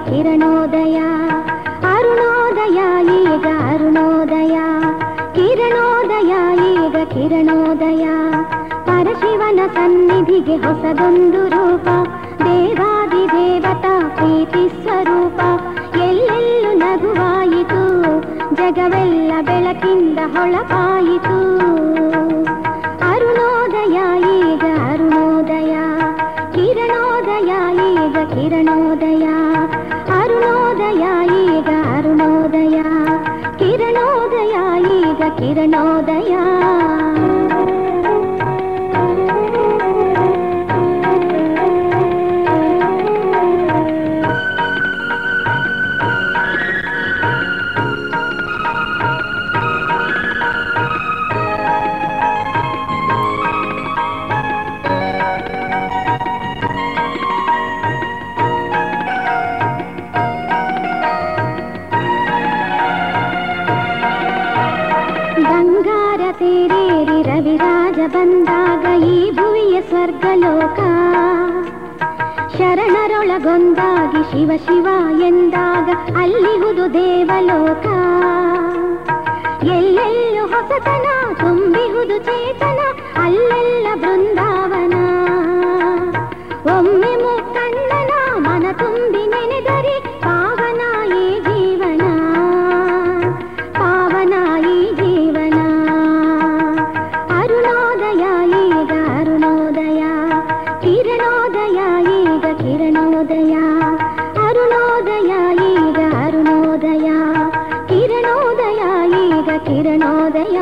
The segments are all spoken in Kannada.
ಕಿರಣೋದಯ ಅರುಣೋದಯ ಈಗ ಅರುಣೋದಯ ಕಿರಣೋದಯ ಈಗ ಕಿರಣೋದಯ ಪರಶಿವನ ಸನ್ನಿಧಿಗೆ ಹೊಸದೊಂದು ರೂಪ ದೇವಾದಿ ದೇವತಾ ಪ್ರೀತಿ ಸ್ವರೂಪ ಎಲ್ಲೆಲ್ಲೂ ನಗುವಾಯಿತು ಜಗವೆಲ್ಲ ಬೆಳಕಿಂದ ಹೊಳಪಾಯಿತು ಅರುಣೋದಯ ಈಗ ಅರುಣೋದಯ ಕಿರಣೋದಯ ಈಗ ಕಿರಣೋದಯ ಅರುಣೋದಯ ಈಗ ಅರುಣೋದಯ ಕಿರಣೋದಯ ಈಗ ಕಿರಣೋದಯ ಬಂಗಾರ ತೇರೇರಿ ರವಿರಾಜ ಬಂದಾಗ ಈ ಭುವಿಯ ಸ್ವರ್ಗಲೋಕ ಶರಣರೊಳಗೊಂದಾಗಿ ಶಿವ ಶಿವ ಎಂದಾಗ ಅಲ್ಲಿಹುದು ದೇವಲೋಕ ಎಲ್ಲೆಲ್ಲೂ ಹೊಸತನ ತುಂಬಿಹುದು ಚೇತನ ಅಲ್ಲೆಲ್ಲ ಬೃಂದಾವನ ಒಮ್ಮೆ ಮುಕ್ಕಣ್ಣನ ಮನ ತುಂಬಿ ನೆನೆದರೆ ಪಾವನ ಈ ಜೀವನ ಪಾವನ ಈ ಜೀವನ ಅರುಣೋದಯ ಈಗ ಅರುಣೋದಯ ಕಿರಣೋದಯ ಈಗ ಕಿರಣೋದಯ ಅರುಣೋದಯ ಈಗ ಅರುಣೋದಯ ಕಿರಣೋದಯ ಈಗ ಕಿರಣೋದಯ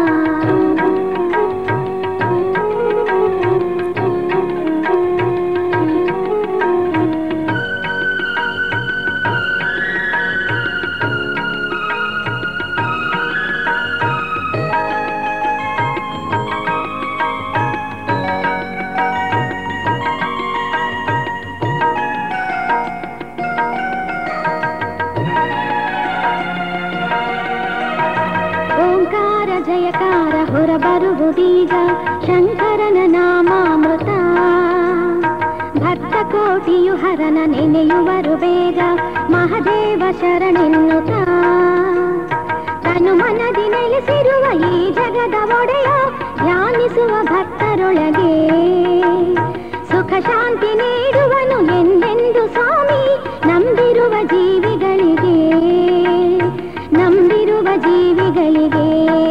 ಓಂಕಾರ ಜಯಕಾರ ಹೊರಬರುವುದೀಗ ಶಂಕರನ ನಾಮಾಮೃತ ಭಕ್ತ ಕೋಟಿಯು ಹರನ ನೆನೆಯುವರು ಬೇಗ ಮಹದೇವ ಶರಣೆನ್ನುತ್ತ ತನು ಮನದಿ ನೆಲೆಸಿರುವ ಈ ಜಗದ ಒಡೆಯ ಧ್ಯಾನಿಸುವ ಭಕ್ತರೊಳಗೆ ಸುಖ ಶಾಂತಿ ನೀಡುವನು ಎಂದೆಂದು ಸ್ವಾಮಿ ನಂಬಿರುವ ಜೀವಿಗಳಿಗೆ ನಂಬಿರುವ ಜೀವಿಗಳಿಗೆ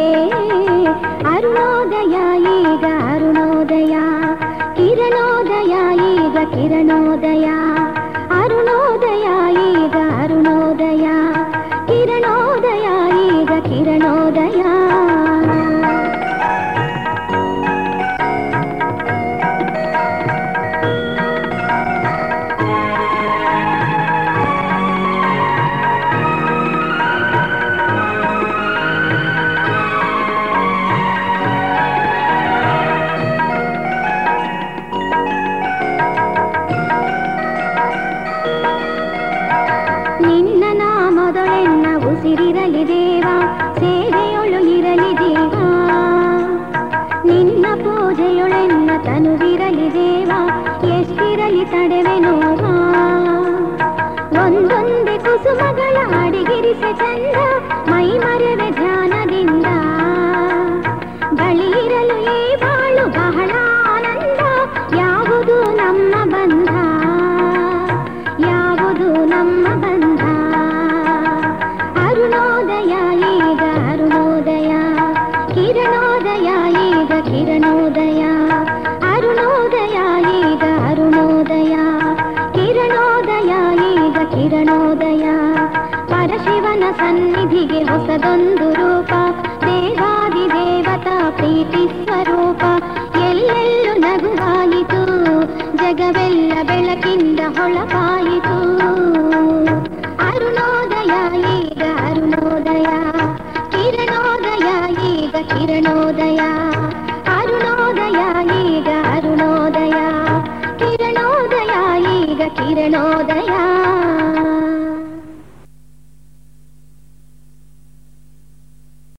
ಅರುಣೋದಯ ಈಗ ಅರುಣೋದಯ ಕಿರಣೋದಯ ಈಗ ಕಿರಣೋದಯ ಅರುಣೋದಯ ಈಗ ಅರುಣೋದಯ ಕಿರಣೋದಯ ಈಗ ಕಿರಣೋದಯ ನಿನ್ನ ನಾಮದೊಳೆನ್ನ ಉಸಿರಿರಲಿ ದೇವ ಸೇವೆಯೊಳು ಇರಲಿ ದೇವ ನಿನ್ನ ಪೂಜೆಯೊಳೆನ್ನ ತನುವಿರಲಿ ದೇವ ಎಷ್ಟಿರಲಿ ತಡೆವೆನೋವ ಒಂದೊಂದೇ ಕುಸುಮಗಳ ಅಡಿಗಿರಿಸೆ ಚಂದ ಮೈ ಮರೆವೆ ಧ್ಯಾನದಿಂದ ಬಳಿ ಇರಲು ಈ ಬಾಳು ಬಹಳ ಆನಂದ ಯಾವುದು ನಮ್ಮ ಬಂಧ ಯಾವುದು ನಮ್ಮ ಬಂಧ ಅರುಣೋದಯ ಈಗ ಅರುಣೋದಯ ಕಿರಣೋದಯ ಈಗ ಕಿರಣೋದಯ ಅರುಣೋದಯ ಈಗ ಅರುಣೋದಯ ಕಿರಣೋದಯ ಈಗ ಕಿರಣೋದಯ ಪರಶಿವನ ಸನ್ನಿಧಿಗೆ ಹೊಸದೊಂದು ರೂಪ ದೇವಾದಿ ದೇವತಾ ಪ್ರೀತಿ ಸ್ವರೂಪ ಎಲ್ಲೆಲ್ಲೂ ನಗುವಾಯಿತು ಜಗವೆಲ್ಲ ಬೆಳಕಿಂದ ಹೊಳಪಾಯಿತು ಅರುಣೋದಯ ಈಗ ಅರುಣೋದಯ ಕಿರಣೋದಯ ಈಗ ಕಿರಣೋದಯ ಅರುಣೋದಯ ಈಗ ಅರುಣೋದಯ ಕಿರಣೋದಯ ಈಗ ಕಿರಣೋದಯ